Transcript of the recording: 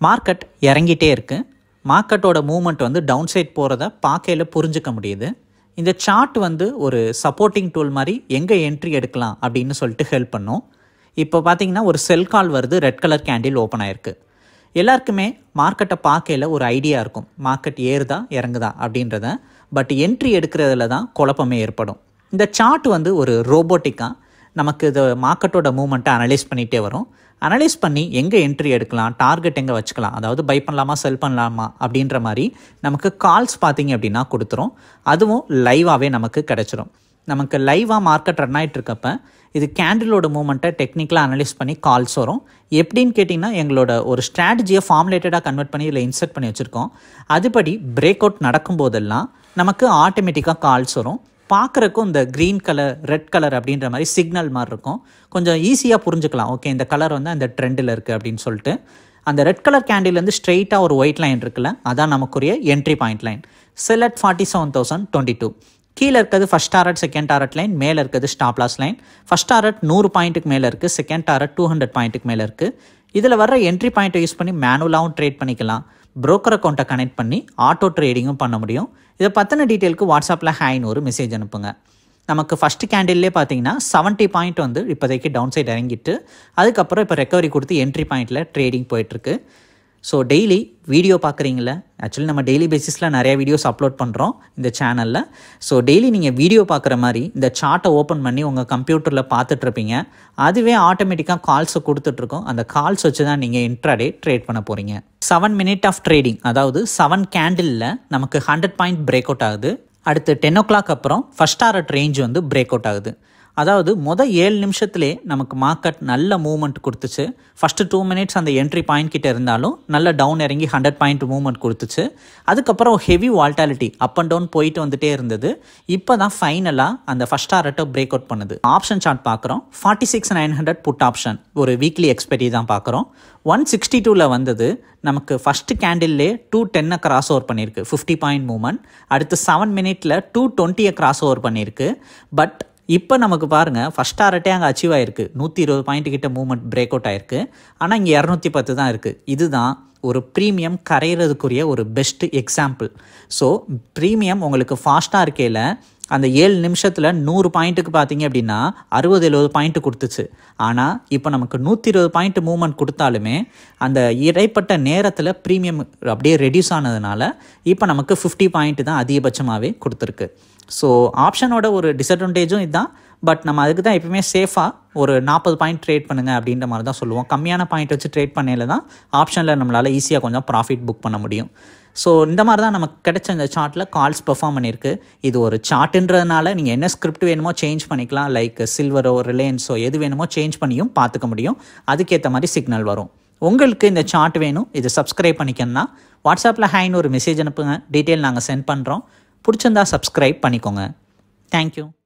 market இறங்கிட்டே இருக்குது மார்க்கெட்டோட movement வந்து டவுன் சைட் போகிறத பார்க்கையில் புரிஞ்சுக்க முடியுது இந்த சார்ட் வந்து ஒரு சப்போர்ட்டிங் டூல் மாதிரி எங்கே என்ட்ரி எடுக்கலாம் அப்படின்னு சொல்லிட்டு ஹெல்ப் பண்ணும் இப்போ பார்த்தீங்கன்னா ஒரு செல் கால் வருது ரெட் கலர் கேண்டில் ஓப்பன் ஆயிருக்கு எல்லாருக்குமே மார்க்கெட்டை பார்க்கையில் ஒரு ஐடியா இருக்கும் மார்க்கெட் ஏறுதா இறங்குதா அப்படின்றத பட் என்ட்ரி எடுக்கிறதுல தான் குழப்பமே ஏற்படும் இந்த சார்ட் வந்து ஒரு ரோபோட்டிக்காக நமக்கு இது மார்க்கெட்டோட மூவ்மெண்ட்டை அனலைஸ் பண்ணிகிட்டே வரும் அனலைஸ் பண்ணி எங்கே என்ட்ரி எடுக்கலாம் டார்கெட் எங்கே வச்சுக்கலாம் அதாவது பை பண்ணலாமா செல் பண்ணலாமா அப்படின்ற மாதிரி நமக்கு கால்ஸ் பார்த்தீங்க அப்படின்னா கொடுத்துரும் அதுவும் லைவாகவே நமக்கு கிடச்சிரும் நமக்கு லைவாக மார்க்கெட் ரன் ஆகிட்டு இருக்கப்ப இது கேண்டிலோட மூமெண்ட்டை டெக்னிக்கலாக அனலைஸ் பண்ணி கால்ஸ் வரும் எப்படின்னு கேட்டிங்கன்னா எங்களோட ஒரு ஸ்ட்ராட்டஜியை ஃபார்முலேட்டடாக கன்வெர்ட் பண்ணி இதில் இன்செர்ட் பண்ணி வச்சுருக்கோம் அதுபடி பிரேக் அவுட் நடக்கும்போதெல்லாம் நமக்கு ஆட்டோமேட்டிக்காக கால்ஸ் வரும் பார்க்குறக்கும் இந்த க்ரீன் கலர் ரெட் கலர் அப்படின்ற மாதிரி சிக்னல் மாதிரி இருக்கும் கொஞ்சம் ஈஸியாக புரிஞ்சுக்கலாம் ஓகே இந்த கலர் வந்து அந்த ட்ரெண்டில் இருக்குது அப்படின்னு சொல்லிட்டு அந்த ரெட் கலர் கேண்டில்லேருந்து ஸ்ட்ரெயிட்டாக ஒரு ஒயிட் லைன் இருக்குல்ல அதான் நமக்குரிய entry point line sell at forty seven thousand twenty two கீழே இருக்கிறது first target second target line மேலே இருக்கிறது stop loss line first target நூறு பாயிண்ட்டுக்கு மேலே இருக்குது செகண்ட் டாரட் டூ ஹண்ட்ரட் பாயிண்ட்டுக்கு மேலே இருக்குது இதில் வர என்ட்ரி பாயிண்ட்டை யூஸ் பண்ணி மேனுவலாகவும் ட்ரேட் பண்ணிக்கலாம் broker அக்கௌண்ட்டை கனெக்ட் பண்ணி ஆட்டோ ட்ரேடிங்கும் பண்ண முடியும் இதை பற்றின டீட்டெயிலுக்கு வாட்ஸ்அப்பில் ஹேன்னு ஒரு மெசேஜ் அனுப்புங்க நமக்கு ஃபஸ்ட்டு கேண்டில்லே பார்த்தீங்கன்னா செவன்ட்டி பாயிண்ட் வந்து இப்போதைக்கு டவுன் சைடு இறங்கிட்டு அதுக்கப்புறம் இப்போ ரெக்கவரி கொடுத்து என்ட்ரி பாயிண்ட்டில் ட்ரேடிங் போயிட்டுருக்கு ஸோ டெய்லி வீடியோ பார்க்குறீங்கள ஆக்சுவலி நம்ம டெய்லி பேசிஸில் நிறைய வீடியோஸ் அப்லோட் பண்ணுறோம் இந்த சேனலில் ஸோ டெய்லி நீங்கள் வீடியோ பார்க்குற மாதிரி இந்த சார்ட்டை ஓப்பன் பண்ணி உங்கள் கம்ப்யூட்டரில் பார்த்துட்ருப்பீங்க அதுவே ஆட்டோமேட்டிக்காக கால்ஸை கொடுத்துட்ருக்கோம் அந்த கால்ஸ் வச்சு தான் நீங்கள் இன்ட்ராடே ட்ரேட் பண்ண போகிறீங்க செவன் மினிட் ஆஃப் ட்ரேடிங் அதாவது செவன் கேண்டிலில் நமக்கு ஹண்ட்ரட் பாயிண்ட் பிரேக் அவுட் ஆகுது அடுத்து டென் ஓ கிளாக் அப்புறம் ஃபஸ்ட் ஆர்ட் ரேஞ்ச் வந்து பிரேக் அவுட் ஆகுது அதாவது மொதல் ஏழு நிமிஷத்துலேயே நமக்கு மார்க்கெட் நல்ல மூவ்மெண்ட் கொடுத்துச்சு ஃபஸ்ட்டு டூ மினிட்ஸ் அந்த என்ட்ரி பாயிண்ட் கிட்ட இருந்தாலும் நல்ல டவுன் இறங்கி ஹண்ட்ரட் பாயிண்ட் மூவ்மெண்ட் கொடுத்துச்சு அதுக்கப்புறம் heavy volatility up and down போயிட்டு வந்துட்டே இருந்தது இப்போ தான் ஃபைனலாக அந்த ஃபஸ்ட் ஆர்ட்டை பிரேக் அவுட் பண்ணுது ஆப்ஷன் சார்ட் பார்க்குறோம் forty six nine hundred put option ஒரு வீக்லி எக்ஸ்பெரி தான் பார்க்குறோம் ஒன் சிக்ஸ்டி டூவில் வந்தது நமக்கு ஃபஸ்ட்டு கேண்டில்லே டூ டென்னை கிராஸ் ஓவர் பண்ணியிருக்கு ஃபிஃப்டி பாயிண்ட் மூவ்மெண்ட் அடுத்து செவன் மினிட்ல டூ டுவெண்ட்டியை கிராஸ் ஓவர் பண்ணியிருக்கு பட் இப்போ நமக்கு பாருங்கள் ஃபஸ்ட் டாரட்டே அங்கே அச்சீவ் ஆயிருக்கு நூற்றி இருபது பாயிண்ட் கிட்ட மூவ்மெண்ட் பிரேக் அவுட் ஆயிருக்கு ஆனால் இங்கே இரநூத்தி பத்து தான் இருக்குது இதுதான் ஒரு ப்ரீமியம் கரையிறதுக்குரிய ஒரு பெஸ்ட் எக்ஸாம்பிள் ஸோ ப்ரீமியம் உங்களுக்கு ஃபாஸ்ட்டாக இருக்கையில் அந்த ஏழு நிமிஷத்தில் நூறு பாயிண்ட்டுக்கு பார்த்தீங்க அப்படின்னா அறுபது எழுபது பாயிண்ட் கொடுத்துச்சு ஆனால் இப்போ நமக்கு நூற்றி இருபது பாயிண்ட் மூவ்மெண்ட் கொடுத்தாலுமே அந்த இடைப்பட்ட நேரத்தில் ப்ரீமியம் அப்படியே ரெடியூஸ் ஆனதுனால இப்போ நமக்கு ஃபிஃப்டி பாயிண்ட் தான் அதிகபட்சமாகவே கொடுத்துருக்கு ஸோ ஆப்ஷனோட ஒரு டிஸ்அட்வான்டேஜும் இதுதான் பட் நம்ம அதுக்கு தான் எப்பவுமே சேஃபாக ஒரு நாற்பது பாயிண்ட் ட்ரேட் பண்ணுங்க அப்படின்ற மாதிரி தான் சொல்லுவோம் கம்மியான பாயிண்ட் வச்சு ட்ரேட் பண்ணையில தான் ஆப்ஷனில் நம்மளால் ஈஸியாக கொஞ்சம் ப்ராஃபிட் புக் பண்ண முடியும் ஸோ இந்த மாதிரி தான் நமக்கு கிடைச்ச இந்த சார்ட்டில் கால்ஸ் பெர்ஃபார்ம் பண்ணியிருக்கு இது ஒரு சார்ட்டுன்றதுனால நீங்கள் என்ன ஸ்கிரிப்ட் வேணுமோ சேஞ்ச் பண்ணிக்கலாம் லைக் சில்வரோ ரிலையன்ஸோ எது வேணுமோ சேஞ்ச் பண்ணியும் பார்த்துக்க முடியும் அதுக்கேற்ற மாதிரி சிக்னல் வரும் உங்களுக்கு இந்த சார்ட் வேணும் இது சப்ஸ்கிரைப் பண்ணிக்கணும்னா வாட்ஸ்அப்பில் ஹேன்னு ஒரு மெசேஜ் அனுப்புங்க டீட்டெயில் நாங்கள் சென்ட் பண்ணுறோம் பிடிச்சிருந்தா சப்ஸ்கிரைப் பண்ணிக்கோங்க தேங்க்யூ